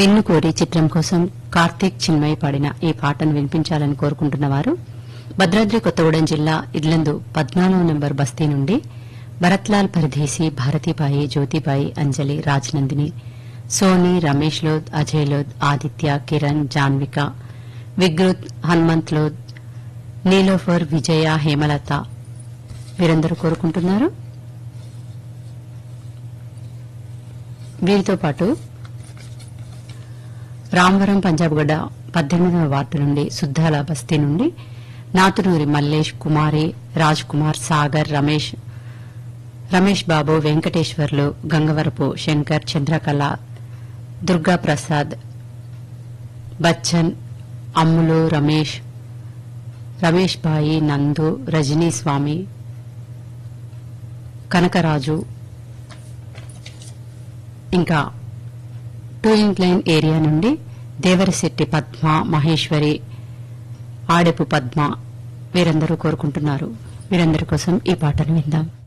నిన్ను కోరి చిత్రం కోసం కార్తీక్ చిన్మయి పాడిన ఈ పాటను వినిపించాలని కోరుకుంటున్న వారు భద్రాద్రి కొత్తగూడెం జిల్లా ఇడ్లందు పద్నాలుగు నెంబర్ బస్తీ నుండి భరత్లాల్ పరదేశి భారతీబాయి జ్యోతిబాయి అంజలి రాజనందిని సోని రమేష్ లోద్ అజయ్ లోద్ ఆదిత్య కిరణ్ జాన్విక విగ్రుత్ హనుమంత్ లోద్ నీలోఫర్ విజయ హేమలత వీరందరూ కోరుకుంటున్నారు వీరితో పాటు రామవరం పంజాబ్గడ్డ పద్దెనిమిదవ వార్డు నుండి సుద్దాల బస్తీ నుండి నాతునూరి మల్లేష్ కుమారి రాజ్ కుమార్ సాగర్ రమేష్ రమేష్ బాబు వెంకటేశ్వర్లు గంగవరపు శంకర్ చంద్రకళ దుర్గా ప్రసాద్ బచ్చన్ అమ్ములు రమేష్ రమేష్ బాయి నందు రజనీ స్వామి కనకరాజు ఇంకా టూ ఇంక్ లైన్ ఏరియా నుండి దేవరశెట్టి పద్మ మహేశ్వరి ఆడెపు పద్మ వీరందరూ కోరుకుంటున్నారు వీరందరి కోసం ఈ పాటను విందాం